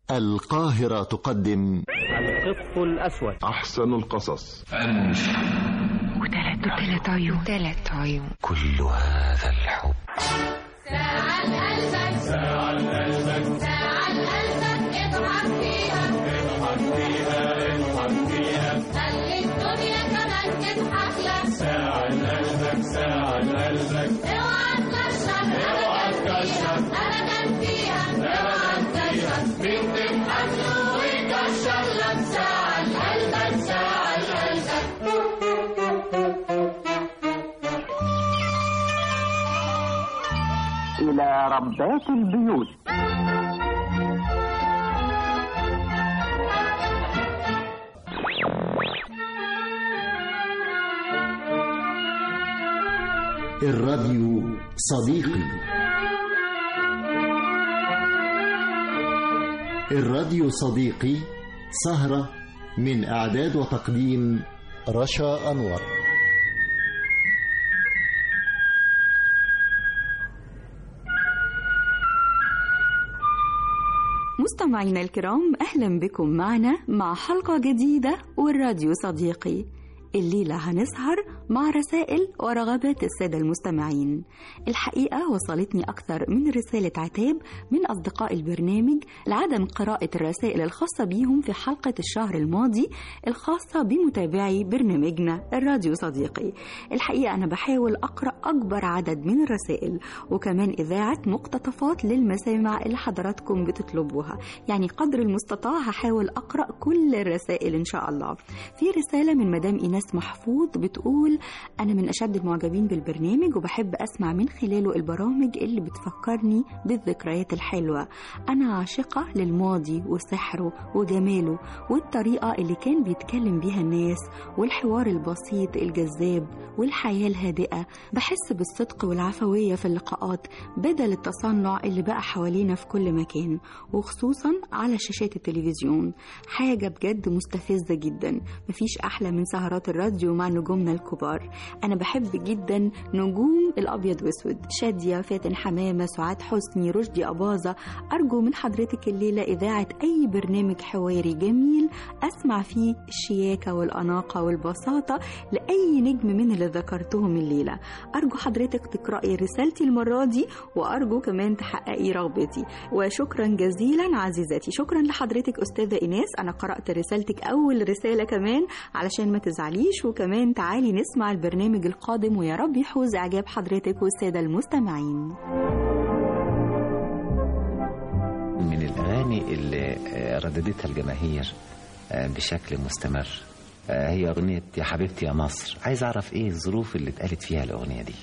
القاهرة تقدم القط الأسود أحسن القصص وثلاث وثلاث عيون ثلاث عيون كل هذا الحب ساعة قلبك ساعة قلبك ساعة قلبك اضحك فيها اضحك فيها اضحك فيها خلي الدنيا كمان تضحك لك ساعة قلبك ساعة قلبك اوعى تكشر اوعى تكشر ابدا فيها اوعى تكشر مين تضحك له ويكشر لك ساعة قلبك ساعة قلبك إلى ربات البيوت الراديو صديقي الراديو صديقي سهرة من إعداد وتقديم رشا أنور مستمعينا الكرام أهلا بكم معنا مع حلقة جديدة والراديو صديقي الليلة هنسهر مع رسائل ورغبات السادة المستمعين الحقيقة وصلتني أكثر من رسالة عتاب من أصدقاء البرنامج لعدم قراءة الرسائل الخاصة بيهم في حلقة الشهر الماضي الخاصة بمتابعي برنامجنا الراديو صديقي الحقيقة أنا بحاول أقرأ أكبر عدد من الرسائل وكمان إذاعة مقتطفات للمسامع اللي حضراتكم بتطلبوها يعني قدر المستطاع هحاول أقرأ كل الرسائل إن شاء الله في رسالة من مدام إيناس محفوظ بتقول أنا من أشد المعجبين بالبرنامج وبحب أسمع من خلاله البرامج اللي بتفكرني بالذكريات الحلوة أنا عاشقة للماضي وسحره وجماله والطريقة اللي كان بيتكلم بيها الناس والحوار البسيط الجذاب والحياة الهادئة بحس بالصدق والعفوية في اللقاءات بدل التصنع اللي بقى حوالينا في كل مكان وخصوصا على شاشات التلفزيون حاجة بجد مستفزة جدا مفيش أحلى من سهرات الراديو مع نجومنا الكبار أنا بحب جدا نجوم الأبيض وأسود شادية فاتن حمامة سعاد حسني رشدي أباظة أرجو من حضرتك الليلة إذاعة أي برنامج حواري جميل أسمع فيه الشياكة والأناقة والبساطة لأي نجم من اللي ذكرتهم الليلة أرجو حضرتك تقرأي رسالتي المرة دي وأرجو كمان تحققي رغبتي وشكرا جزيلا عزيزتي شكرا لحضرتك أستاذة إيناس أنا قرأت رسالتك أول رسالة كمان علشان ما تزعليش وكمان تعالي نسمع البرنامج القادم ويا رب يحوز إعجاب حضرتك والسادة المستمعين من الأغاني اللي آه، رددتها الجماهير آه، بشكل مستمر آه، هي أغنية يا حبيبتي يا مصر عايز أعرف إيه الظروف اللي اتقالت فيها الأغنية دي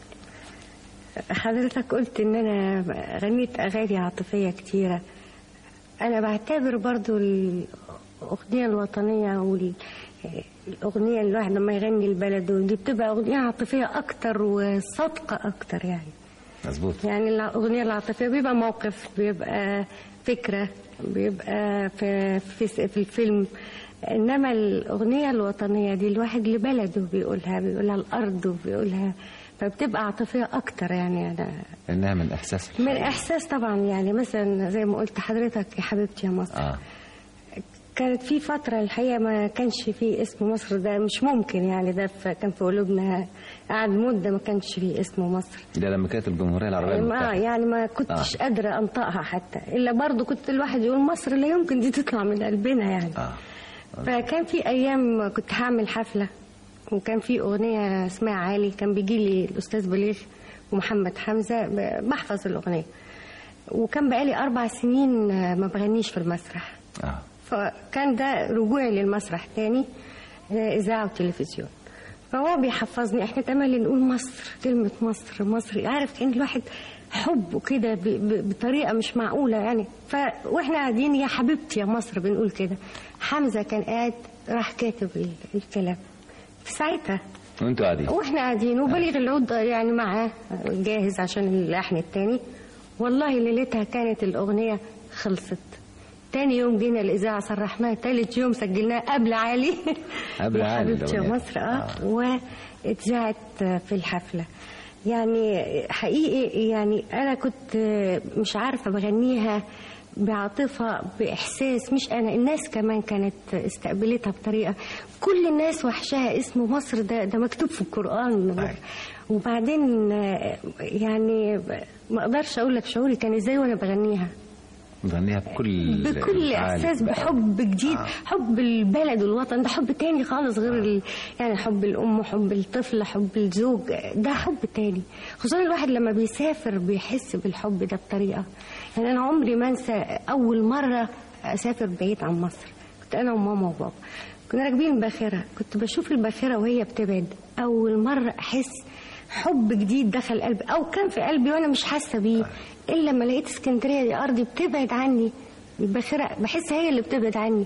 حضرتك قلت ان انا غنيت اغاني عاطفيه كتيره انا بعتبر برضو الاغنيه الوطنيه والاغنيه الواحد لما يغني لبلده دي بتبقى اغنيه عاطفيه اكتر وصادقه اكتر يعني مظبوط يعني الاغنيه العاطفيه بيبقى موقف بيبقى فكره بيبقى في في, في الفيلم انما الاغنيه الوطنيه دي الواحد لبلده بيقولها بيقولها الارض وبيقولها فبتبقى عاطفيه اكتر يعني انا إنها من إحساس من احساس طبعا يعني مثلا زي ما قلت حضرتك يا حبيبتي يا مصر آه كانت في فترة الحقيقة ما كانش في اسم مصر ده مش ممكن يعني ده ف- كان في قلوبنا قعد مدة ما كانش في اسم مصر ده لما كانت الجمهورية العربية ما المتحدة يعني ما كنتش آه. قادرة أنطقها حتى إلا برضو كنت الواحد يقول مصر لا يمكن دي تطلع من قلبنا يعني آه فكان في أيام كنت هعمل حفلة وكان في أغنية اسمها عالي كان بيجي لي الأستاذ بليغ ومحمد حمزة ب- بحفظ الأغنية وكان بقالي أربع سنين ما بغنيش في المسرح آه فكان ده رجوعي للمسرح تاني آه، إذاعة وتلفزيون فهو بيحفظني احنا تملي نقول مصر كلمة مصر مصر عارف كان الواحد حبه كده ب- ب- بطريقة مش معقولة يعني ف واحنا قاعدين يا حبيبتي يا مصر بنقول كده حمزة كان قاعد راح كاتب ال- الكلام في ساعتها وأنتوا قاعدين واحنا قاعدين وبليغ العود يعني معاه جاهز عشان اللحن التاني والله ليلتها كانت الأغنية خلصت تاني يوم جينا الإذاعة صرحناها تالت يوم سجلناها قبل علي قبل يا علي حبيبتي يا الأغنية. مصر اه واتذاعت في الحفلة يعني حقيقي يعني أنا كنت مش عارفة بغنيها بعاطفة بإحساس مش أنا الناس كمان كانت استقبلتها بطريقة كل الناس وحشاها اسم مصر ده ده مكتوب في القرآن أي. وبعدين آه، يعني ما أقدرش أقول لك شعوري كان إزاي وأنا بغنيها مغنيها بكل بكل انفعال. احساس بحب جديد آه. حب البلد والوطن ده حب تاني خالص غير ال... يعني حب الام حب الطفل حب الزوج ده حب تاني خصوصا الواحد لما بيسافر بيحس بالحب ده بطريقه يعني انا عمري ما انسى اول مره اسافر بعيد عن مصر كنت انا وماما وبابا كنا راكبين باخره كنت بشوف الباخره وهي بتبعد اول مره احس حب جديد دخل قلبي او كان في قلبي وانا مش حاسه بيه الا لما لقيت اسكندريه دي ارضي بتبعد عني الباخره بحس هي اللي بتبعد عني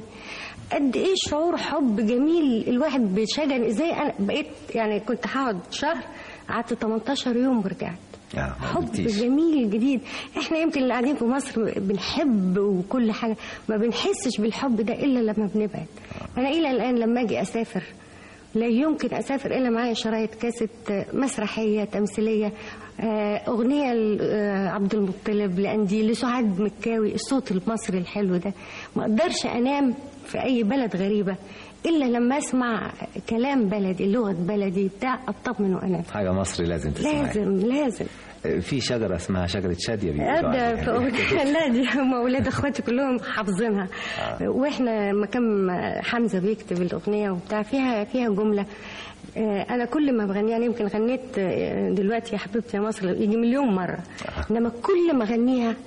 قد ايه شعور حب جميل الواحد بيتشجن ازاي انا بقيت يعني كنت هقعد شهر قعدت 18 يوم ورجعت آه، ما حب قلتيش. جميل جديد احنا يمكن اللي قاعدين في مصر بنحب وكل حاجه ما بنحسش بالحب ده الا لما بنبعد انا الى الان لما اجي اسافر لا يمكن اسافر الا معايا شرايط كاسيت مسرحيه تمثيليه آه، اغنيه لعبد المطلب لانديل لسعاد مكاوي الصوت المصري الحلو ده ما اقدرش انام في اي بلد غريبه الا لما اسمع كلام بلدي لغه بلدي بتاع اطمن وانام حاجة مصري لازم تسمعها لازم لازم في شجرة اسمها شجرة شادية بيقولوا ده عليها. في أغنية لا دي هم أولاد إخواتي كلهم حافظينها وإحنا لما كان حمزة بيكتب الأغنية وبتاع فيها فيها جملة آه، أنا كل ما بغنيها أنا يمكن غنيت آه، دلوقتي يا حبيبتي يا مصر يجي مليون مرة إنما كل ما أغنيها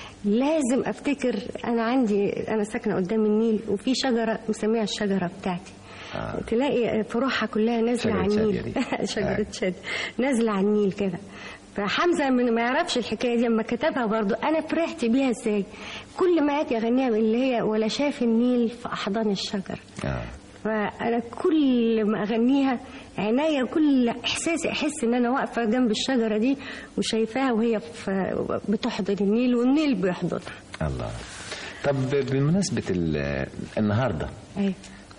لازم أفتكر أنا عندي أنا ساكنة قدام النيل وفي شجرة مسميها الشجرة بتاعتي آه. تلاقي فروعها كلها نازلة شجرة على شادية النيل دي. شجرة آه. شادية نازلة على النيل كده فحمزة من ما يعرفش الحكاية دي لما كتبها برضو أنا فرحت بيها إزاي كل ما أجي أغنيها اللي هي ولا شاف النيل في أحضان الشجر آه. فأنا كل ما أغنيها عناية كل إحساسي أحس إن أنا واقفة جنب الشجرة دي وشايفاها وهي في- بتحضن النيل والنيل بيحضنها الله طب بمناسبة ال- النهاردة أيوة.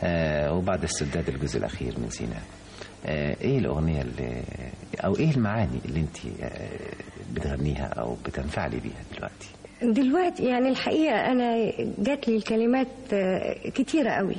آه وبعد السداد الجزء الأخير من سيناء آه ايه الأغنية اللي أو ايه المعاني اللي انت آه بتغنيها أو بتنفعلي بيها دلوقتي دلوقتي يعني الحقيقة أنا جات لي الكلمات آه، كتيرة قوي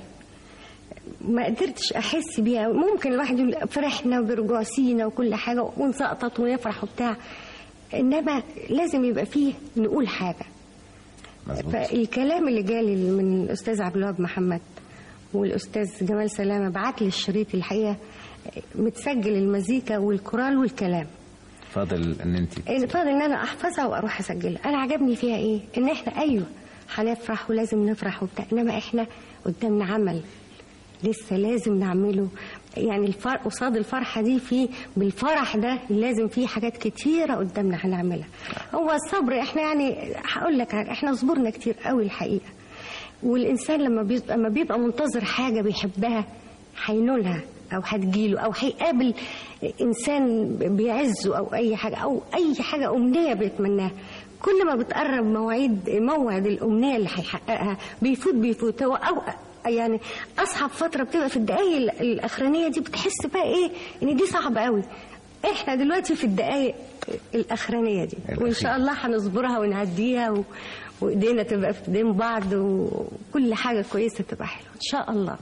ما قدرتش أحس بيها ممكن الواحد يقول فرحنا برجوع سينا وكل حاجة ونسقطط ونفرح وبتاع إنما لازم يبقى فيه نقول حاجة مظبوط فالكلام اللي جالي من الأستاذ عبد الوهاب محمد والأستاذ جمال سلامة بعت لي الشريط الحقيقة متسجل المزيكا والكورال والكلام فاضل ان انت فاضل ان انا احفظها واروح اسجلها انا عجبني فيها ايه ان احنا ايوه هنفرح ولازم نفرح وبتاع انما احنا قدامنا عمل لسه لازم نعمله يعني الفرق قصاد الفرحه دي في بالفرح ده لازم في حاجات كتيره قدامنا هنعملها هو الصبر احنا يعني هقول لك حاجة، احنا صبرنا كتير قوي الحقيقه والانسان لما بيبقى لما بيبقى منتظر حاجه بيحبها هينولها او هتجيله او هيقابل انسان بيعزه او اي حاجه او اي حاجه امنيه بيتمناها كل ما بتقرب مواعيد موعد الامنيه اللي هيحققها بيفوت بيفوت هو او يعني اصعب فتره بتبقى في الدقائق ال- الاخرانيه دي بتحس بقى ايه ان دي صعبه قوي احنا دلوقتي في الدقائق الاخرانيه دي وان شاء الله هنصبرها ونعديها و... وايدينا تبقى في ايدين بعض وكل حاجه كويسه تبقى حلوه ان شاء الله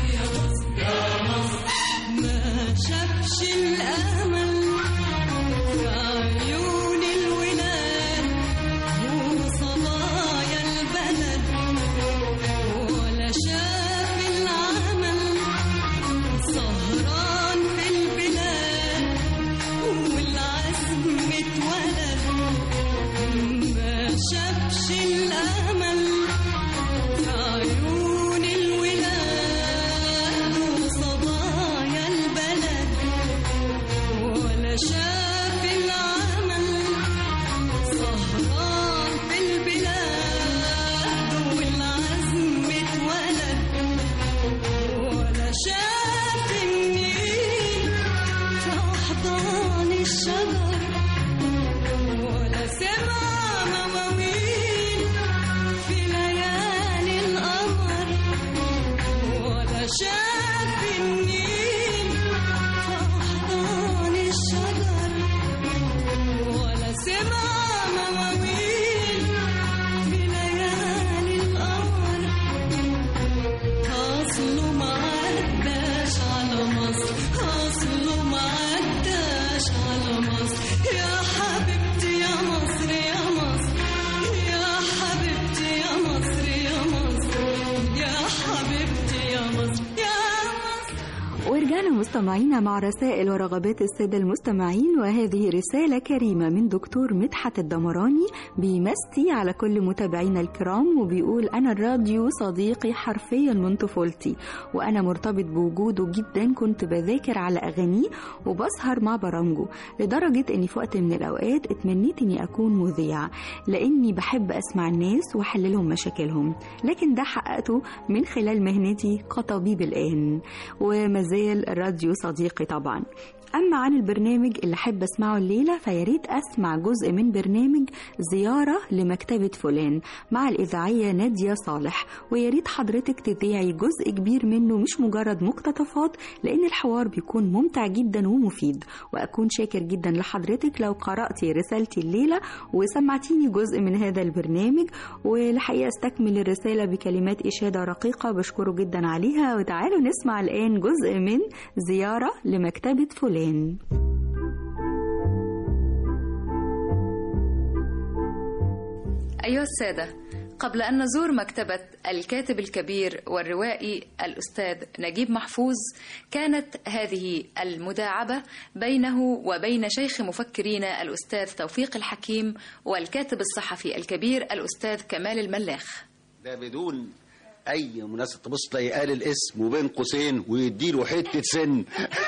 ما شافش الأمل مستمعينا مع رسائل ورغبات السادة المستمعين وهذه رسالة كريمة من دكتور مدحت الدمراني بيمسي على كل متابعينا الكرام وبيقول أنا الراديو صديقي حرفيا من طفولتي وأنا مرتبط بوجوده جدا كنت بذاكر على أغانيه وبسهر مع برامجه لدرجة أني في وقت من الأوقات اتمنيت أني أكون مذيعة لأني بحب أسمع الناس وأحل لهم مشاكلهم لكن ده حققته من خلال مهنتي كطبيب الآن ومازال الراديو صديقي طبعا أما عن البرنامج اللي أحب أسمعه الليلة فياريت أسمع جزء من برنامج زيارة لمكتبة فلان مع الإذاعية نادية صالح وياريت حضرتك تذيعي جزء كبير منه مش مجرد مقتطفات لأن الحوار بيكون ممتع جدا ومفيد وأكون شاكر جدا لحضرتك لو قرأتي رسالتي الليلة وسمعتيني جزء من هذا البرنامج والحقيقة استكمل الرسالة بكلمات إشادة رقيقة بشكره جدا عليها وتعالوا نسمع الآن جزء من زيارة لمكتبة فلان أيها السادة قبل أن نزور مكتبة الكاتب الكبير والروائي الأستاذ نجيب محفوظ كانت هذه المداعبة بينه وبين شيخ مفكرينا الأستاذ توفيق الحكيم والكاتب الصحفي الكبير الأستاذ كمال الملاخ ده بدون اي مناسبه تبص تلاقي قال الاسم وبين قوسين ويديله حته سن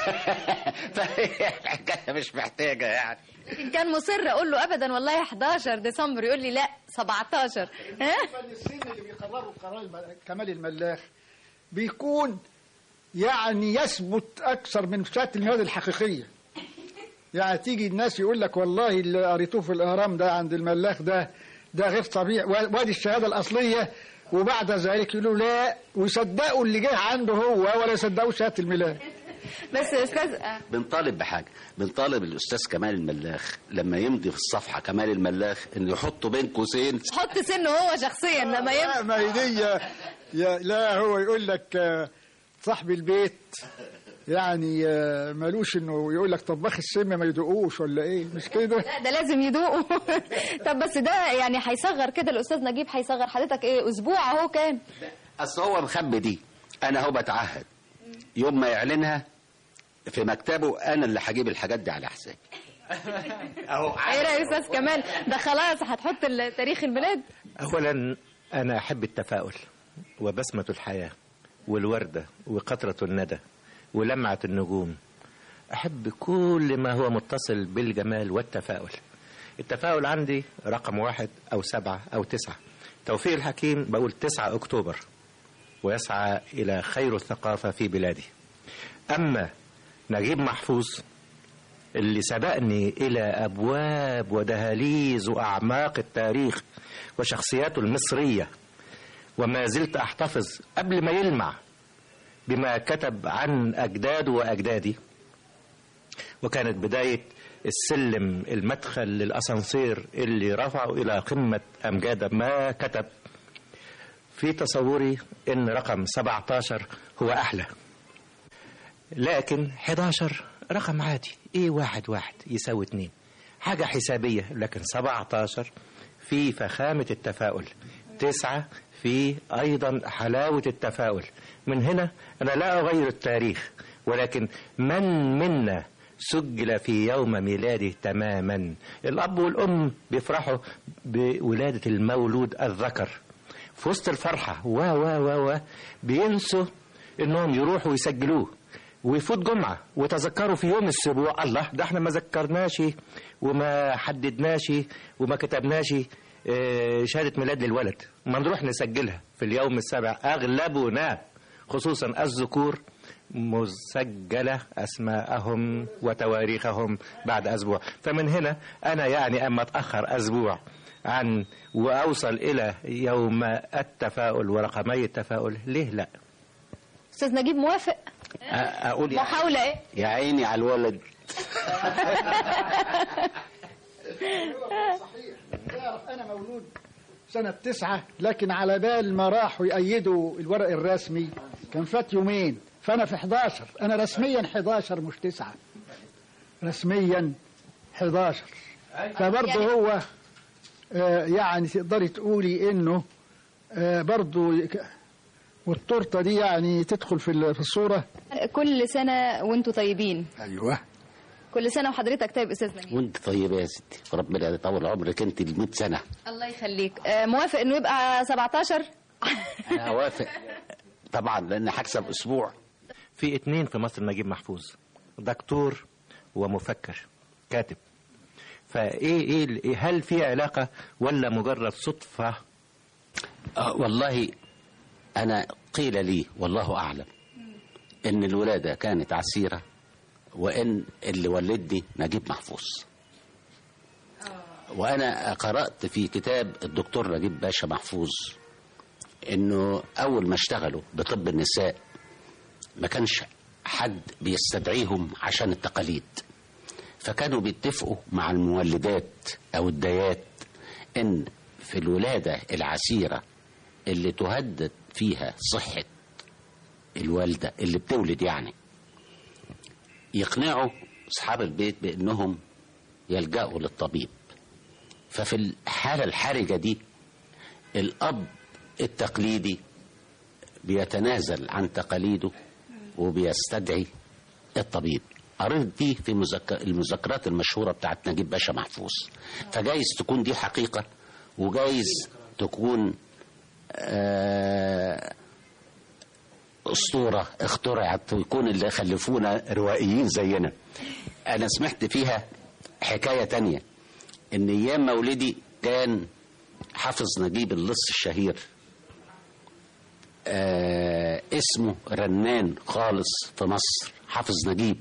فهي الحكايه مش محتاجه يعني لكن كان مصر أقول له أبدا والله 11 ديسمبر يقول لي لا 17 ها؟ السن اللي بيقرروا قرار الم- كمال الملاخ بيكون يعني يثبت اكثر من ساعه الميلاد الحقيقيه يعني تيجي الناس يقول لك والله اللي قريتوه في الاهرام ده عند الملاخ ده ده غير طبيعي و- وادي الشهاده الاصليه وبعد ذلك يقولوا لا ويصدقوا اللي جه عنده هو ولا يصدقوا شهاده الميلاد بس يا أستاذ آه. بنطالب بحاجه بنطالب الاستاذ كمال الملاخ لما يمضي في الصفحه كمال الملاخ انه يحطه بين قوسين حط سنه هو شخصيا لما لا يبقى ما هي دي يا لا هو يقول لك آه، صاحب البيت يعني آه، مالوش انه يقول لك طباخ السم ما يدوقوش ولا ايه مش كده لا ده لازم يدوقوا طب بس ده يعني هيصغر كده الأستاذ نجيب هيصغر حضرتك إيه أسبوع أهو كان اصل هو مخبي دي انا هو بتعهد يوم ما يعلنها في مكتبه انا اللي هجيب الحاجات دي على حسابي اهو ايه رأيك يا استاذ كمال ده خلاص هتحط ال- تاريخ الميلاد أولا أنا أحب التفاؤل وبسمة الحياة والوردة وقطرة الندى ولمعة النجوم أحب كل ما هو متصل بالجمال والتفاؤل التفاؤل عندي رقم واحد أو سبعة أو تسعة توفيق الحكيم بقول تسعة أكتوبر ويسعى إلى خير الثقافة في بلادي أما نجيب محفوظ اللي سبقني إلى أبواب ودهاليز وأعماق التاريخ وشخصياته المصرية وما زلت أحتفظ قبل ما يلمع بما كتب عن أجداده وأجدادي وكانت بداية السلم المدخل للأسانسير اللي رفعه إلى قمة أمجاد ما كتب في تصوري إن رقم 17 هو أحلى لكن 11 رقم عادي ايه واحد واحد يساوي اتنين حاجة حسابية لكن 17 في فخامة التفاؤل تسعة في أيضا حلاوة التفاؤل من هنا أنا لا أغير التاريخ ولكن من منا سجل في يوم ميلاده تماما الأب والأم بيفرحوا بولادة المولود الذكر في وسط الفرحة و و و و بينسوا إنهم يروحوا يسجلوه ويفوت جمعة وتذكروا في يوم السبوع الله ده احنا ما ذكرناش وما حددناش وما كتبناش اه، شهادة ميلاد للولد ما نروح نسجلها في اليوم السابع أغلبنا خصوصا الذكور مسجلة أسماءهم وتواريخهم بعد أسبوع فمن هنا أنا يعني أما أتأخر أسبوع عن وأوصل إلى يوم التفاؤل ورقمي التفاؤل ليه لا استاذ نجيب موافق أ- اقول يا محاولة ايه يا عيني على الولد تعرف انا مولود سنة تسعة لكن على بال ما راحوا يأيدوا الورق الرسمي كان فات يومين فأنا في 11 أنا رسميا 11 مش تسعة رسميا 11 فبرضه هو آه، يعني تقدري تقولي إنه آه، برضه يك- والتورته دي يعني تدخل في ال- في الصوره كل سنة وانتوا طيبين ايوه كل سنة وحضرتك طيب أستاذ نجيب وانت طيبه يا ستي وربنا يطول عمرك انت ل 100 سنه الله يخليك آه، موافق إنه يبقى 17 انا اوافق طبعا لان هكسب اسبوع في اتنين في مصر نجيب محفوظ دكتور ومفكر كاتب فايه ايه ال- إيه- هل في علاقه ولا مجرد صدفه آه والله انا قيل لي والله اعلم ان الولاده كانت عسيره وان اللي ولدني نجيب محفوظ وانا قرات في كتاب الدكتور نجيب باشا محفوظ انه اول ما اشتغلوا بطب النساء ما كانش حد بيستدعيهم عشان التقاليد فكانوا بيتفقوا مع المولدات او الدايات ان في الولاده العسيره اللي تهدد فيها صحه الوالده اللي بتولد يعني يقنعوا اصحاب البيت بانهم يلجأوا للطبيب ففي الحاله الحرجه دي الاب التقليدي بيتنازل عن تقاليده وبيستدعي الطبيب قريت دي في مذك- المذكرات المشهورة بتاعت نجيب باشا محفوظ فجايز تكون دي حقيقة وجايز تكون آه، أسطورة اخترعت ويكون اللي خلفونا روائيين زينا أنا سمعت فيها حكاية تانية إن أيام مولدي كان حافظ نجيب اللص الشهير آه اسمه رنان خالص في مصر حافظ نجيب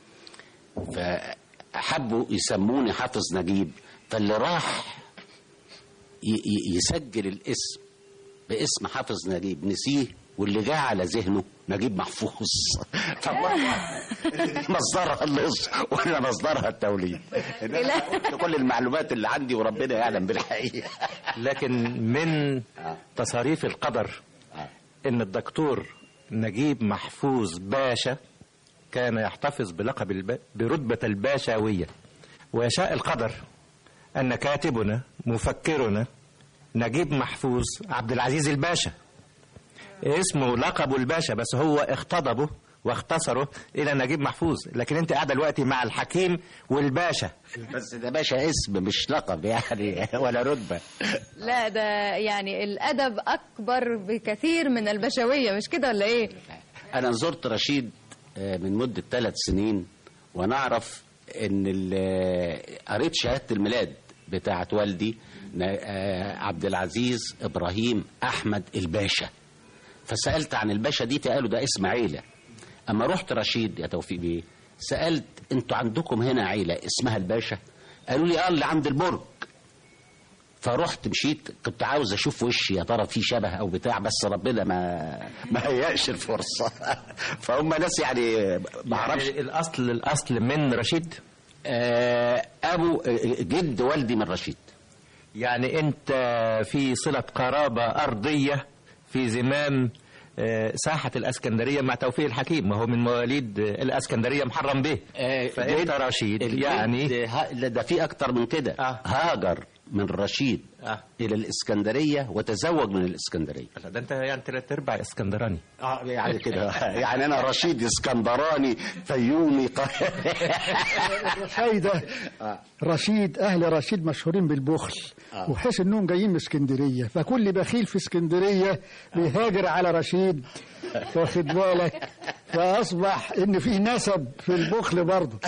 فحبوا يسموني حافظ نجيب فاللي راح ي- ي- يسجل الاسم باسم حافظ نجيب نسيه واللي جاء على ذهنه نجيب محفوظ فالله مصدرها اللص وانا مصدرها التوليد إنما قلت كل المعلومات اللي عندي وربنا يعلم بالحقيقه لكن من تصاريف القدر ان الدكتور نجيب محفوظ باشا كان يحتفظ بلقب الب... برتبة الباشاوية ويشاء القدر أن كاتبنا مفكرنا نجيب محفوظ عبد العزيز الباشا اسمه لقبه الباشا بس هو اختضبه واختصره إلى نجيب محفوظ لكن أنت قاعدة دلوقتي مع الحكيم والباشا بس ده باشا اسم مش لقب يعني ولا رتبه لا ده يعني الأدب أكبر بكثير من البشوية مش كده ولا إيه؟ انا زرت رشيد آه، من مده ثلاث سنين ونعرف ان ال- قريت شهاده الميلاد بتاعت والدي ن- آه، عبد العزيز ابراهيم احمد الباشا فسالت عن الباشا دي فقالوا ده اسم عيله اما رحت رشيد يا توفيق بيه سالت انتوا عندكم هنا عيله اسمها الباشا قالوا لي اه اللي عند البرج فرحت مشيت كنت عاوز اشوف وشي يا ترى في شبه او بتاع بس ربنا ما ما هيأش الفرصه فهم ناس يعني ما اعرفش يعني الأصل الأصل من رشيد آه ابو جد والدي من رشيد يعني أنت في صلة قرابة أرضية في زمام آه، ساحة الأسكندرية مع توفيق الحكيم وهو من مواليد آه، الأسكندرية محرم به فأنت جد- رشيد الجد يعني ها- لا ده في اكتر من كده آه. هاجر من رشيد آه. الى الاسكندريه وتزوج من الاسكندريه لا، ده أنت يعني تلات أرباع اسكندراني اه يعني كده يعني انا رشيد اسكندراني فيومي شايدة رشيد أهل رشيد مشهورين بالبخل آه. وحيث إنهم جايين من اسكندرية فكل بخيل في اسكندرية بيهاجر على رشيد واخد بالك فأصبح إن فيه نسب في البخل برضه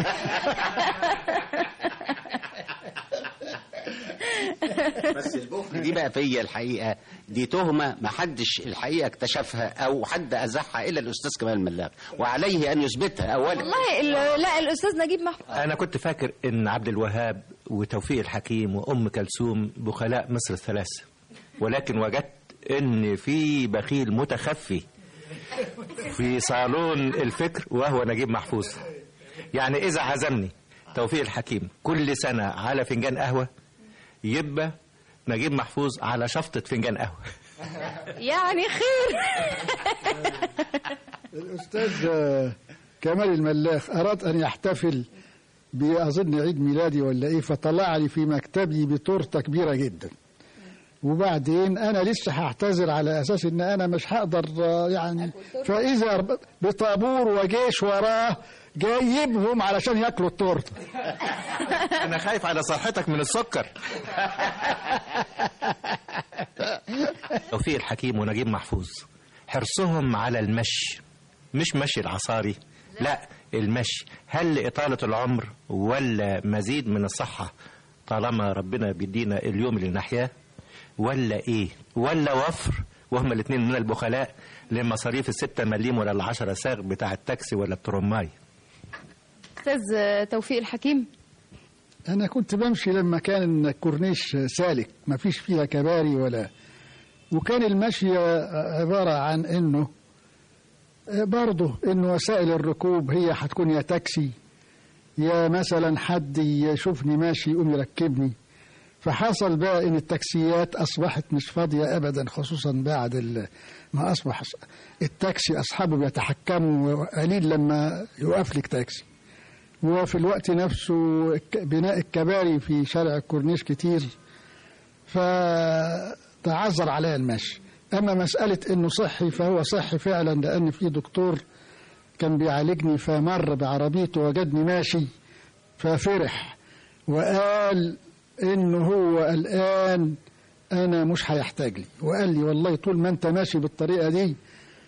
بس البخل دي بقى فيا الحقيقه دي تهمه ما حدش الحقيقه اكتشفها او حد ازحها الا الاستاذ كمال الملاك وعليه ان يثبتها اولا والله ال- لا الأستاذ نجيب محفوظ أنا كنت فاكر إن عبد الوهاب وتوفيق الحكيم وأم كلثوم بخلاء مصر الثلاثة ولكن وجدت إن في بخيل متخفي في صالون الفكر وهو نجيب محفوظ يعني إذا عزمني توفيق الحكيم كل سنة على فنجان قهوة يبقى نجيب محفوظ على شفطة فنجان قهوة يعني خير الأستاذ آه، كمال الملاخ أراد أن يحتفل بأظن عيد ميلادي ولا إيه فطلع لي في مكتبي بتورتة كبيرة جدا وبعدين انا لسه هعتذر على اساس ان انا مش هقدر آه، يعني فاذا ب- بطابور وجيش وراه جايبهم علشان ياكلوا التورته انا خايف على صحتك من السكر توفيق الحكيم ونجيب محفوظ حرصهم على المشي مش مشي العصاري لا المشي هل لإطالة العمر ولا مزيد من الصحة طالما ربنا بيدينا اليوم اللي نحياه ولا ايه ولا وفر وهم الاثنين من البخلاء لمصاريف الستة مليم ولا العشرة ساغ بتاع التاكسي ولا الترماي استاذ توفيق الحكيم انا كنت بمشي لما كان الكورنيش سالك ما فيش فيها كباري ولا وكان المشي عبارة عن انه برضه ان وسائل الركوب هي هتكون يا تاكسي يا مثلا حد يشوفني ماشي يقوم يركبني فحصل بقى ان التاكسيات اصبحت مش فاضيه ابدا خصوصا بعد ال- ما اصبح التاكسي اصحابه بيتحكموا قليل لما يوقف لك تاكسي وفي الوقت نفسه الك- بناء الكباري في شارع الكورنيش كتير فتعذر عليا المشي أما مسألة إنه صحي فهو صحي فعلا لأن في دكتور كان بيعالجني فمر بعربيته وجدني ماشي ففرح وقال إنه هو الآن أنا مش هيحتاج لي وقال لي والله طول ما أنت ماشي بالطريقة دي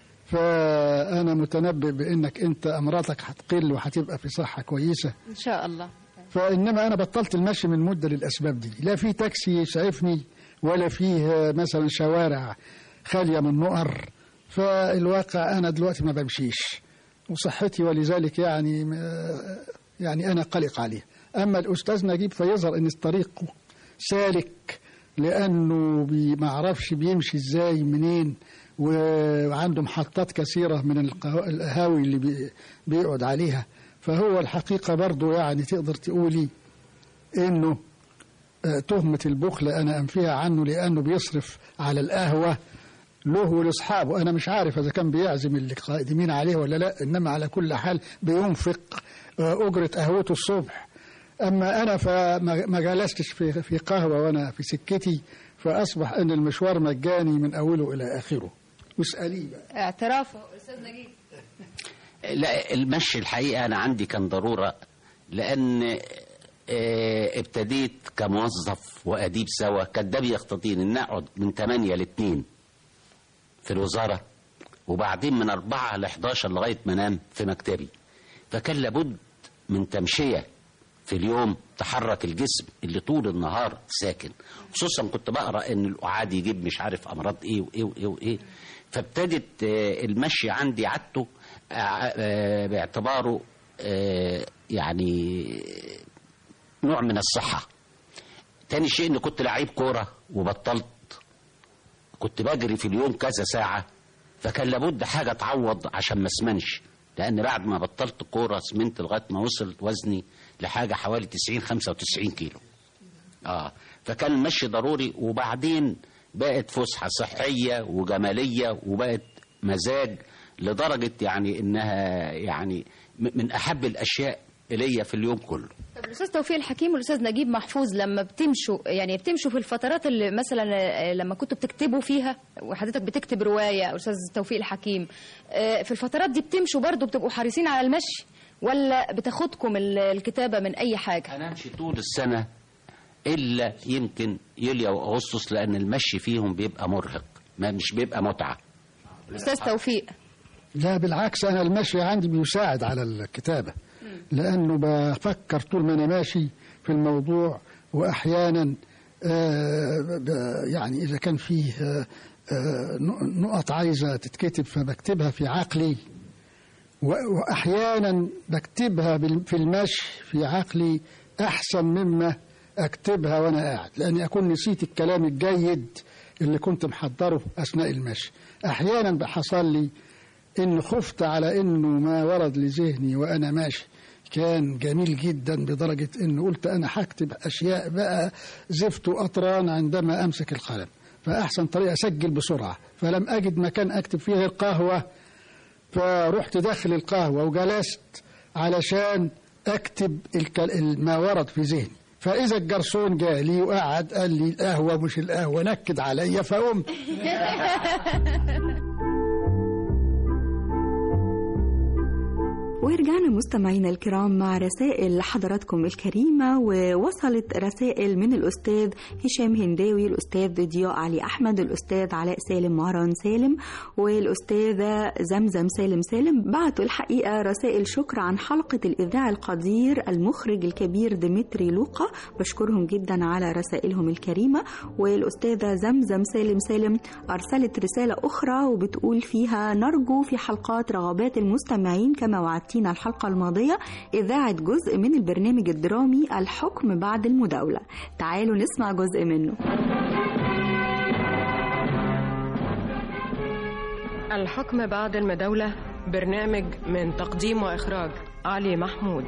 فأنا متنبئ بإنك أنت أمراضك هتقل وهتبقى في صحة كويسة ان شاء الله فانما انا بطلت المشي من مده للاسباب دي لا في تاكسي يسعفني ولا فيه مثلا شوارع خاليه من نقر فالواقع انا دلوقتي ما بمشيش وصحتي ولذلك يعني يعني انا قلق عليه اما الاستاذ نجيب فيظهر ان الطريق سالك لانه بي- ما اعرفش بيمشي ازاي منين وعنده محطات كثيره من القهو- القهاوي اللي بي- بيقعد عليها فهو الحقيقه برضه يعني تقدر تقولي انه آه، تهمه البخل انا انفيها عنه لانه بيصرف على القهوه له ولاصحابه انا مش عارف اذا كان بيعزم اللي قائمين عليه ولا لا انما على كل حال بينفق آه، اجره قهوته الصبح اما انا فما ما جلستش في في قهوه وانا في سكتي فاصبح ان المشوار مجاني من اوله الى اخره واساليه بقى اعتراف استاذ نجيب لا المشي الحقيقة أنا عندي كان ضرورة لأن آه، ابتديت كموظف وأديب سوا كان ده بيقتضيني إن أقعد من 8 ل 2 في الوزارة وبعدين من 4 ل 11 لغاية ما أنام في مكتبي فكان لابد من تمشية في اليوم تحرك الجسم اللي طول النهار ساكن خصوصا كنت بقرا ان القعاد يجيب مش عارف امراض ايه وايه وايه وايه فابتدت آه، المشي عندي عادته آه، آه، باعتباره آه، يعني نوع من الصحه تاني شيء ان كنت لعيب كوره وبطلت كنت بجري في اليوم كذا ساعه فكان لابد حاجه تعوض عشان ما اسمنش لان بعد ما بطلت كوره سمنت لغايه ما وصل وزني لحاجه حوالي 90 95 كيلو اه فكان المشي ضروري وبعدين بقت فسحه صحيه وجماليه وبقت مزاج لدرجه يعني انها يعني م- من احب الاشياء الي في اليوم كله طب الاستاذ توفيق الحكيم والاستاذ نجيب محفوظ لما بتمشوا يعني بتمشوا في الفترات اللي مثلا آه، لما كنتوا بتكتبوا فيها وحضرتك بتكتب روايه او استاذ توفيق الحكيم آه، في الفترات دي بتمشوا برضو بتبقوا حريصين على المشي ولا بتاخدكم ال- الكتابه من اي حاجه انا امشي طول السنه الا يمكن يوليو واغسطس لان المشي فيهم بيبقى مرهق ما مش بيبقى متعه استاذ توفيق لا بالعكس انا المشي عندي بيساعد على الكتابه لانه بفكر طول ما انا ماشي في الموضوع واحيانا آه، ب- يعني اذا كان فيه آه، آه، نقط عايزه تتكتب فبكتبها في عقلي و- واحيانا بكتبها بال- في المشي في عقلي احسن مما اكتبها وانا قاعد لاني اكون نسيت الكلام الجيد اللي كنت محضره اثناء المشي احيانا حصل لي ان خفت على انه ما ورد لذهني وانا ماشي كان جميل جدا بدرجة انه قلت انا هكتب اشياء بقى زفت واطران عندما امسك القلم فاحسن طريقة اسجل بسرعة فلم اجد مكان اكتب فيه غير قهوة فرحت داخل القهوة وجلست علشان اكتب الك- ما ورد في ذهني فاذا الجرسون جالي وقعد قال لي القهوه مش القهوه نكد عليا فقمت ورجعنا مستمعينا الكرام مع رسائل حضراتكم الكريمة ووصلت رسائل من الأستاذ هشام هنداوي الأستاذ ضياء علي أحمد الأستاذ علاء سالم مهران سالم والأستاذة زمزم سالم سالم بعتوا الحقيقة رسائل شكر عن حلقة الإذاعة القدير المخرج الكبير ديمتري لوقا بشكرهم جدا على رسائلهم الكريمة والأستاذة زمزم سالم سالم أرسلت رسالة أخرى وبتقول فيها نرجو في حلقات رغبات المستمعين كما وعدتينا الحلقة الماضية إذاعة جزء من البرنامج الدرامي الحكم بعد المداولة تعالوا نسمع جزء منه الحكم بعد المداولة برنامج من تقديم وإخراج علي محمود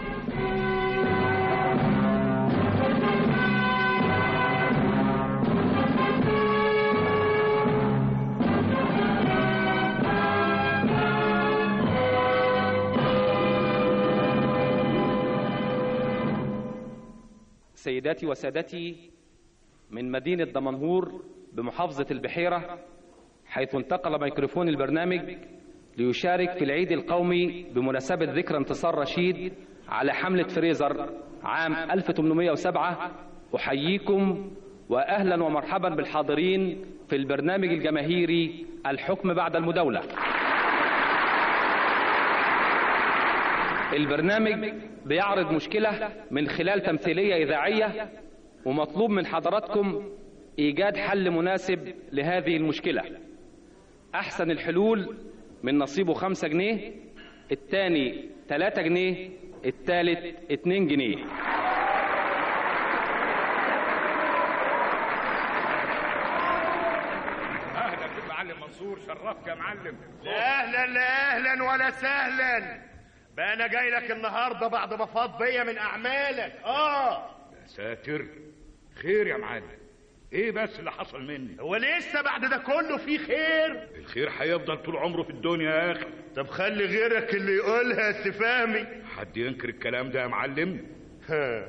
سيداتي وسادتي من مدينة دمنهور بمحافظة البحيرة حيث انتقل ميكروفون البرنامج ليشارك في العيد القومي بمناسبة ذكرى انتصار رشيد على حملة فريزر عام 1807 أحييكم وأهلا ومرحبا بالحاضرين في البرنامج الجماهيري الحكم بعد المداولة البرنامج بيعرض مشكلة من خلال تمثيلية إذاعية ومطلوب من حضراتكم إيجاد حل مناسب لهذه المشكلة أحسن الحلول من نصيبه خمسة جنيه التاني تلاتة جنيه التالت اتنين جنيه اهلا بك معلم منصور شرفت يا معلم لا اهلا لا اهلا ولا سهلا بقى انا جاي لك النهارده بعد ما فاض بيا من اعمالك اه يا ساتر خير يا معلم ايه بس اللي حصل مني هو لسه بعد ده كله في خير الخير هيفضل طول عمره في الدنيا يا اخي طب خلي غيرك اللي يقولها يا سفامي حد ينكر الكلام ده يا معلم ها.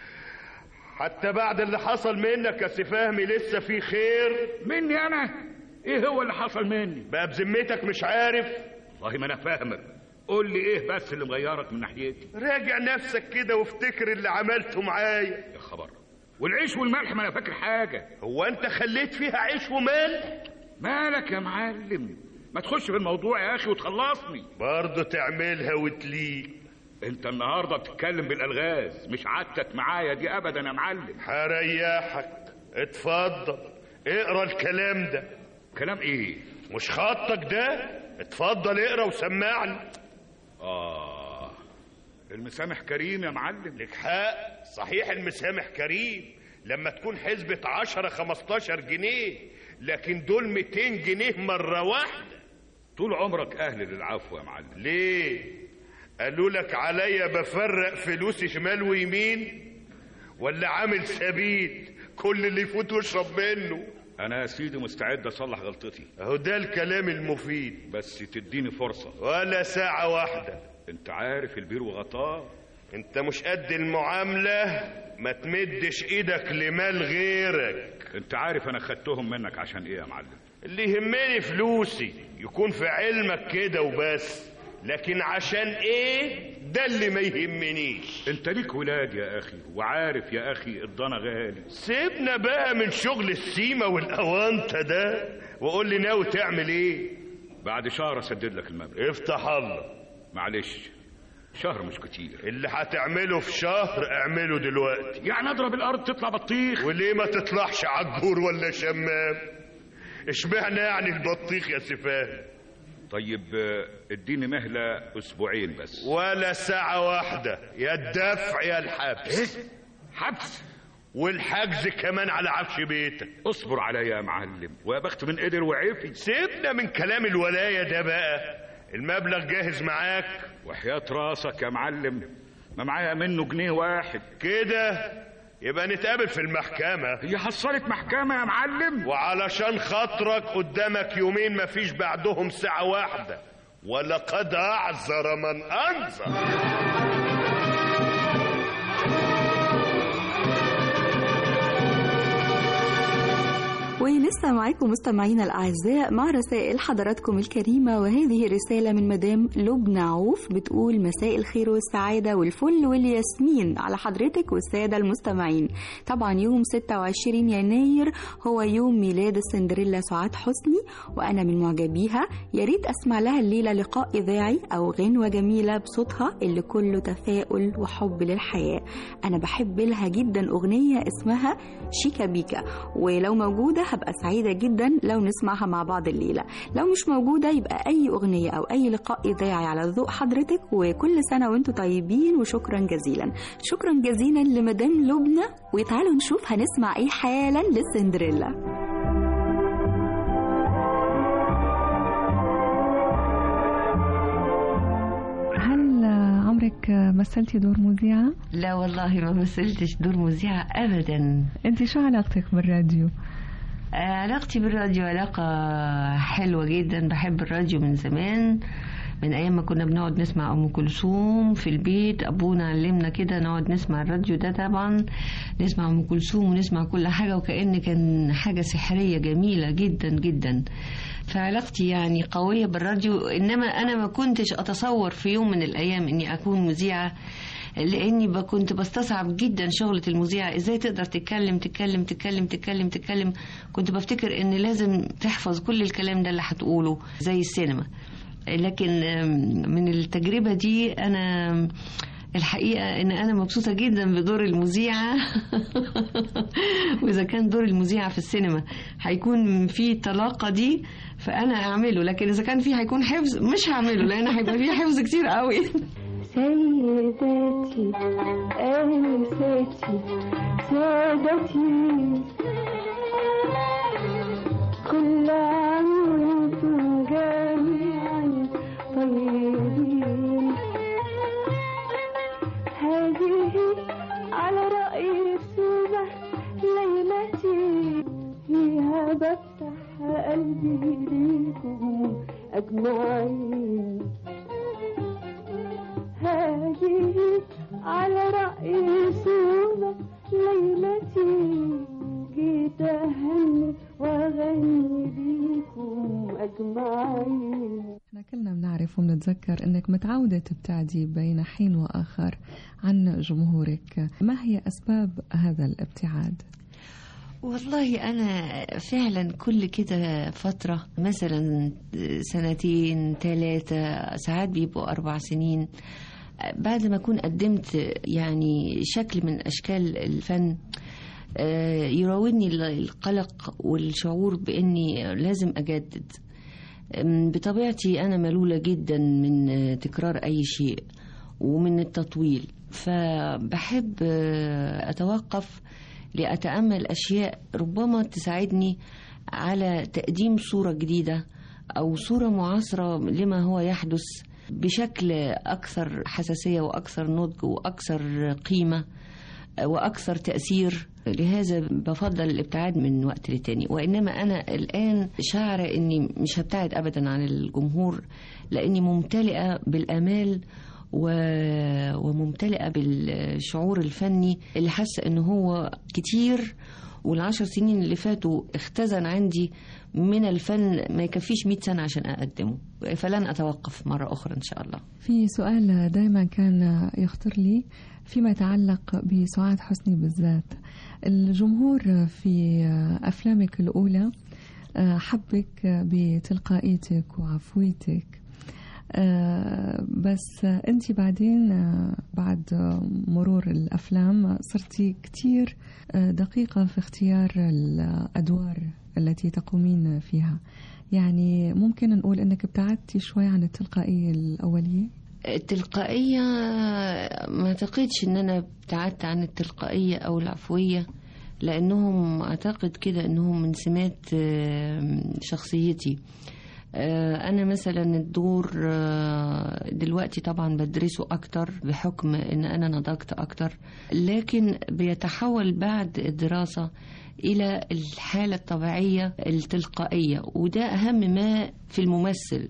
حتى بعد اللي حصل منك يا سفهمي لسه في خير مني انا ايه هو اللي حصل مني بقى بذمتك مش عارف والله ما انا فاهمك قول لي ايه بس اللي مغيرك من ناحيتي راجع نفسك كده وافتكر اللي عملته معايا يا خبر والعيش والملح ما انا فاكر حاجه هو انت خليت فيها عيش وملح مالك يا معلم ما تخش في الموضوع يا اخي وتخلصني برضه تعملها وتليق انت النهارده بتتكلم بالالغاز مش عادتك معايا دي ابدا يا معلم هريحك اتفضل اقرا الكلام ده كلام ايه مش خطك ده اتفضل اقرا وسمعني اه المسامح كريم يا معلم لك حق صحيح المسامح كريم لما تكون حسبة عشرة خمستاشر جنيه لكن دول 200 جنيه مرة واحدة طول عمرك اهل للعفو يا معلم ليه قالوا لك عليا بفرق فلوسي شمال ويمين ولا عامل سبيل كل اللي يفوت واشرب منه انا يا سيدي مستعد اصلح غلطتي اهو ده الكلام المفيد بس تديني فرصه ولا ساعة واحدة انت عارف البير وغطاه انت مش قد المعاملة ما تمدش ايدك لمال غيرك انت عارف انا خدتهم منك عشان ايه يا معلم اللي يهمني فلوسي يكون في علمك كده وبس لكن عشان ايه ده اللي ما يهمنيش انت ليك ولاد يا اخي وعارف يا اخي الضنا غالي سيبنا بقى من شغل السيمة والاوانطة ده وقول لي ناوي تعمل ايه بعد شهر اسدد لك المبلغ افتح الله معلش شهر مش كتير اللي هتعمله في شهر اعمله دلوقتي يعني اضرب الارض تطلع بطيخ وليه ما تطلعش عجور ولا شمام اشمعنى يعني البطيخ يا سفاه طيب آه، اديني مهلة اسبوعين بس ولا ساعة واحدة يا الدفع يا الحبس ايه حبس والحجز كمان على عفش بيتك اصبر عليا يا معلم ويا بخت من قدر وعفي سيبنا من كلام الولاية ده بقى المبلغ جاهز معاك وحياة راسك يا معلم ما معايا منه جنيه واحد كده يبقى نتقابل في المحكمة هي حصلت محكمة يا معلم وعلشان خاطرك قدامك يومين مفيش بعدهم ساعة واحدة ولقد أعذر من أنذر ولسه معاكم مستمعينا الأعزاء مع رسائل حضراتكم الكريمة وهذه رسالة من مدام لبنى عوف بتقول مساء الخير والسعادة والفل والياسمين على حضرتك والسادة المستمعين طبعا يوم 26 يناير هو يوم ميلاد السندريلا سعاد حسني وأنا من معجبيها يا ريت أسمع لها الليلة لقاء إذاعي أو غنوة جميلة بصوتها اللي كله تفاؤل وحب للحياة أنا بحب لها جدا أغنية اسمها شيكا بيكا ولو موجودة هبقى سعيدة جدا لو نسمعها مع بعض الليلة لو مش موجودة يبقى أي أغنية أو أي لقاء إذاعي على ذوق حضرتك وكل سنة وانتم طيبين وشكرا جزيلا شكرا جزيلا لمدام لبنى وتعالوا نشوف هنسمع ايه حالا للسندريلا هل عمرك مثلتي دور مذيعة؟ لا والله ما مثلتش دور مذيعة أبدا انت شو علاقتك بالراديو؟ علاقتي بالراديو علاقة حلوة جدا بحب الراديو من زمان من أيام ما كنا بنقعد نسمع أم كلثوم في البيت أبونا علمنا كده نقعد نسمع الراديو ده طبعا نسمع أم كلثوم ونسمع كل حاجة وكأن كان حاجة سحرية جميلة جدا جدا فعلاقتي يعني قوية بالراديو إنما أنا ما كنتش أتصور في يوم من الأيام إني أكون مذيعة لاني ب- كنت بستصعب جدا شغلة المذيعة ازاي تقدر تتكلم تتكلم تتكلم تتكلم تتكلم كنت بفتكر ان لازم تحفظ كل الكلام ده اللي هتقوله زي السينما لكن آم، من التجربة دي انا الحقيقة ان انا مبسوطة جدا بدور المذيعة واذا كان دور المذيعة في السينما هيكون في طلاقة دي فانا اعمله لكن اذا كان في هيكون حفظ مش هعمله لان هيبقى في حفظ كتير قوي سيداتي آنساتي سادتي كل عام وانتم جميعا طيبين هذه على رأي السودة ليلتي فيها بفتح قلبي ليكم أجمعين هذه على رأي سومة ليلتي جيت أهني وأغني بيكم أجمعين احنا كلنا بنعرف وبنتذكر انك متعودة تبتعدي بين حين واخر عن جمهورك ما هي اسباب هذا الابتعاد؟ والله أنا فعلا كل كده فترة مثلا سنتين ثلاثة ساعات بيبقوا أربع سنين بعد ما أكون قدمت يعني شكل من أشكال الفن آه، يراودني القلق والشعور بإني لازم أجدد أم، بطبيعتي أنا ملولة جدا من آه، تكرار أي شيء ومن التطويل فبحب آه، أتوقف لأتأمل أشياء ربما تساعدني على تقديم صورة جديدة أو صورة معاصرة لما هو يحدث بشكل أكثر حساسية وأكثر نضج وأكثر قيمة وأكثر تأثير لهذا بفضل الابتعاد من وقت للتاني وإنما أنا الآن شاعرة أني مش هبتعد أبدا عن الجمهور لأني ممتلئة بالآمال و- وممتلئة بالشعور الفني اللي حاسة أنه هو كتير والعشر سنين اللي فاتوا اختزن عندي من الفن ما يكفيش مئة سنة عشان أقدمه فلن أتوقف مرة أخرى إن شاء الله في سؤال دائما كان يخطر لي فيما يتعلق بسعاد حسني بالذات الجمهور في أفلامك الأولى حبك بتلقائيتك وعفويتك آه، بس انت بعدين آه، بعد مرور الافلام صرتي كتير آه، دقيقه في اختيار الادوار التي تقومين فيها يعني ممكن نقول انك ابتعدتي شوي عن التلقائيه الاوليه التلقائية ما اعتقدش ان انا ابتعدت عن التلقائية او العفوية لانهم اعتقد كده انهم من سمات آه، شخصيتي آه، انا مثلا الدور آه، دلوقتي طبعا بدرسه اكتر بحكم ان انا نضجت اكتر لكن بيتحول بعد الدراسة الى الحالة الطبيعية التلقائية وده اهم ما في الممثل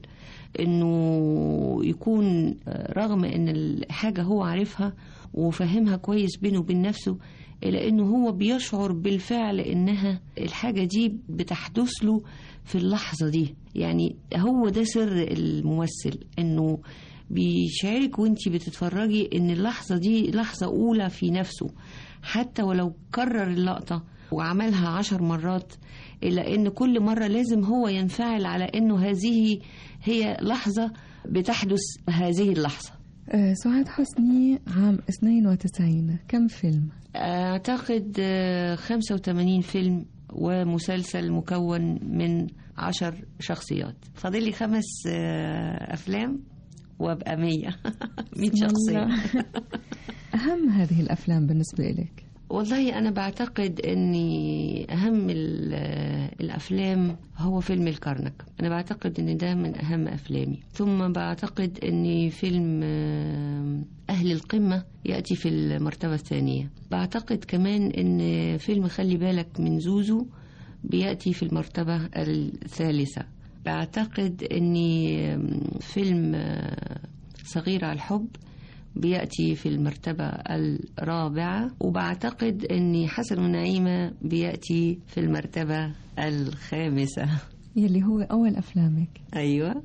انه يكون رغم ان الحاجة هو عارفها وفهمها كويس بينه وبين نفسه إلى أنه هو بيشعر بالفعل أنها الحاجة دي بتحدث له في اللحظة دي يعني هو ده سر الممثل أنه بيشارك وانتي بتتفرجي ان اللحظة دي لحظة أولى في نفسه حتى ولو كرر اللقطة وعملها عشر مرات إلا أن كل مرة لازم هو ينفعل على أنه هذه هي لحظة بتحدث هذه اللحظة آه، سعاد حسني عام 92 كم فيلم؟ أعتقد آه، 85 فيلم ومسلسل مكون من عشر شخصيات فاضل لي خمس آه، أفلام وابقى مية مية بسم شخصية الله. أهم هذه الأفلام بالنسبة لك والله أنا بعتقد أن أهم ال- الأفلام هو فيلم الكرنك أنا بعتقد أن ده من أهم أفلامي ثم بعتقد أن فيلم آه، أهل القمة يأتي في المرتبة الثانية بعتقد كمان أن فيلم خلي بالك من زوزو بيأتي في المرتبة الثالثة بعتقد أن فيلم آه، صغير على الحب بيأتي في المرتبة الرابعة وبعتقد أن حسن ونعيمة بيأتي في المرتبة الخامسة يلي هو أول أفلامك أيوة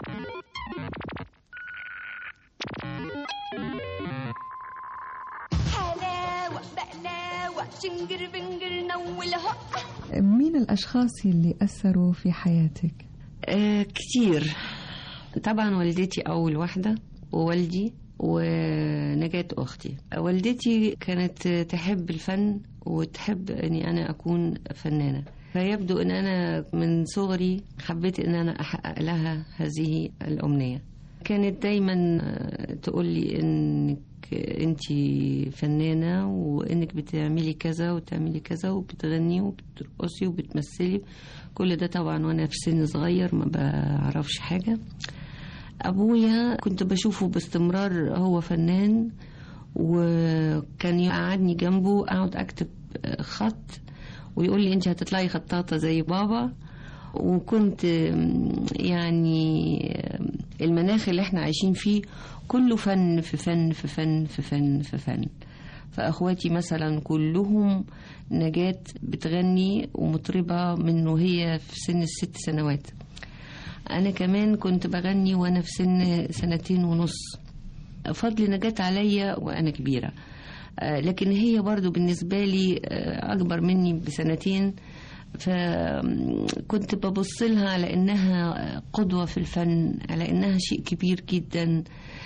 حلاوة بقلاوة شنجر بنجر نولها مين الأشخاص يلي أثروا في حياتك؟ آه كتير طبعا والدتي أول واحدة ووالدي ونجاة أختي والدتي كانت تحب الفن وتحب أني أنا أكون فنانة فيبدو أن أنا من صغري حبيت أن أنا أحقق لها هذه الأمنية كانت دايما تقول لي انك انت فنانه وانك بتعملي كذا وتعملي كذا وبتغني وبترقصي وبتمثلي كل ده طبعا وانا في سن صغير ما بعرفش حاجه ابويا كنت بشوفه باستمرار هو فنان وكان يقعدني جنبه اقعد اكتب خط ويقول لي انت هتطلعي خطاطه زي بابا وكنت يعني المناخ اللي احنا عايشين فيه كله فن في فن في فن في فن في فن فاخواتي مثلا كلهم نجاة بتغني ومطربة من وهي في سن الست سنوات انا كمان كنت بغني وانا في سن سنتين ونص فضل نجاة عليا وانا كبيرة آه، لكن هي برضو بالنسبة لي آه، أكبر مني بسنتين فكنت ببص لها على إنها قدوة في الفن على إنها شيء كبير جدا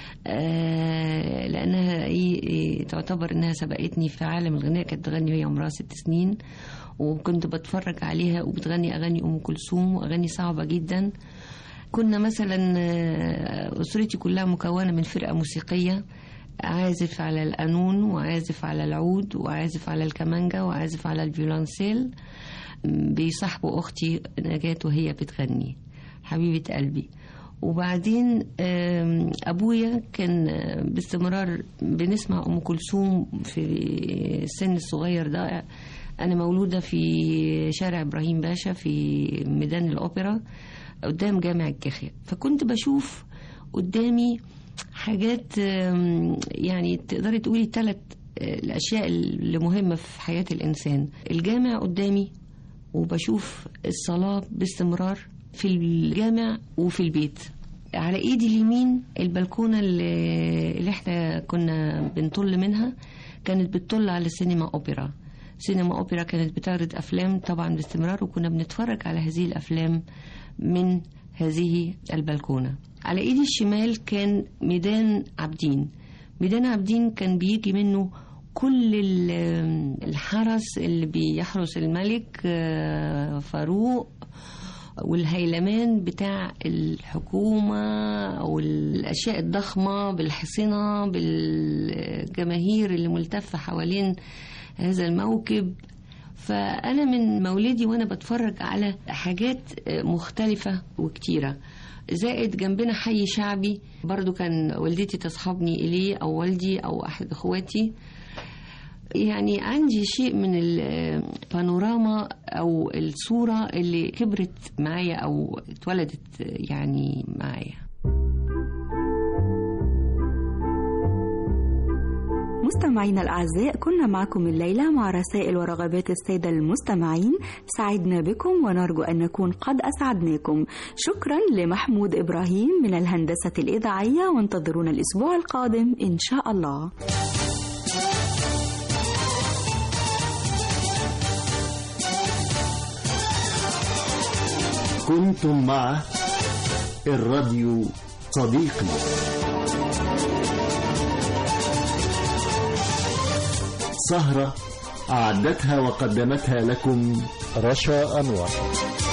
آه، لأنها إيه إيه تعتبر إنها سبقتني في عالم الغناء كانت تغني وهي عمرها ست سنين وكنت بتفرج عليها وبتغني أغاني أم كلثوم وأغاني صعبة جدا كنا مثلا آه، أسرتي كلها مكونة من فرقة موسيقية عازف على القانون وعازف على العود وعازف على الكمانجا وعازف على الفيولانسيل بيصاحبوا أختي نجاة وهي بتغني حبيبة قلبي وبعدين آم، أبويا كان آه، باستمرار بنسمع أم كلثوم في السن الصغير ده أنا مولودة في شارع إبراهيم باشا في ميدان الأوبرا قدام جامع الكاخية فكنت بشوف قدامي حاجات آم، يعني تقدري تقولي ثلاث الأشياء اللي مهمة في حياة الإنسان الجامع قدامي وبشوف الصلاة باستمرار في الجامع وفي البيت على ايدي اليمين البلكونة اللي, اللي احنا كنا بنطل منها كانت بتطل على سينما اوبرا سينما اوبرا كانت بتعرض افلام طبعا باستمرار وكنا بنتفرج على هذه الافلام من هذه البلكونة على ايدي الشمال كان ميدان عابدين ميدان عابدين كان بيجي منه كل ال- الحرس اللي بيحرس الملك آه، فاروق والهيلمان بتاع الحكومة أو الأشياء الضخمة بالحصنة بالجماهير اللي ملتفة حوالين هذا الموكب فأنا من مولدي وأنا بتفرج على حاجات مختلفة وكتيرة زائد جنبنا حي شعبي برضو كان والدتي تصحبني إليه أو والدي أو أحد إخواتي يعني عندي شيء من البانوراما أو الصورة اللي كبرت معايا أو اتولدت يعني معايا مستمعينا الأعزاء كنا معكم الليلة مع رسائل ورغبات السادة المستمعين سعدنا بكم ونرجو أن نكون قد أسعدناكم شكرا لمحمود إبراهيم من الهندسة الإذاعية وانتظرونا الأسبوع القادم إن شاء الله كنتم مع الراديو صديقي سهرة أعدتها وقدمتها لكم رشا أنور